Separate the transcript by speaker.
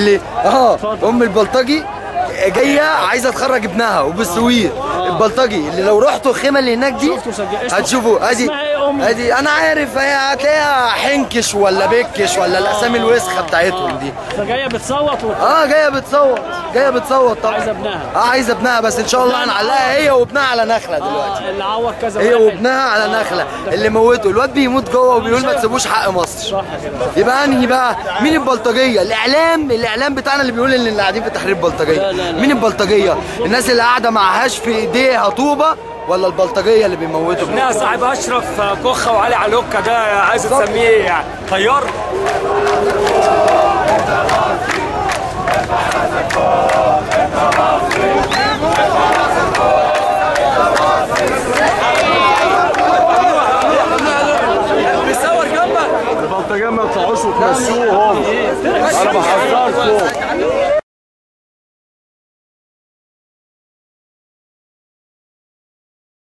Speaker 1: اللي اه ام البلطجي جايه عايزه تخرج ابنها وبالسوير البلطجي اللي لو رحتوا الخيمه اللي هناك دي
Speaker 2: شفتوا سجل- اسمه-
Speaker 1: هتشوفوا ادي
Speaker 2: اسمها ايه أم؟
Speaker 1: ادي انا عارف هي هتلاقيها حنكش ولا بكش ولا الاسامي الوسخه بتاعتهم دي
Speaker 2: فجايه بتصوت و...
Speaker 1: اه جايه بتصوت جايه بتصوت طبعا
Speaker 2: عايزة ابنها.
Speaker 1: اه عايزه ابنها بس ان شاء الله هنعلقها هي وابنها على نخله دلوقتي
Speaker 2: آه اللي عور كذا
Speaker 1: هي
Speaker 2: واحد.
Speaker 1: وابنها على نخله اللي موته الواد بيموت جوه وبيقول ما تسيبوش حق مصر
Speaker 2: صح كده
Speaker 1: يبقى انهي بقى مين البلطجيه الاعلام الاعلام بتاعنا اللي بيقول ان اللي قاعدين في تحرير بلطجيه
Speaker 2: لا، لا، لا.
Speaker 1: مين البلطجيه الناس اللي قاعده معهاش في ايديها طوبه ولا البلطجيه اللي بيموتوا
Speaker 3: ابنها صاحب اشرف كوخه وعلي علوكه ده عايز تسميه يعني طيار بيصور جنبك
Speaker 4: البلطجيه ما يطلعوش وتمشوهم انا بحذركم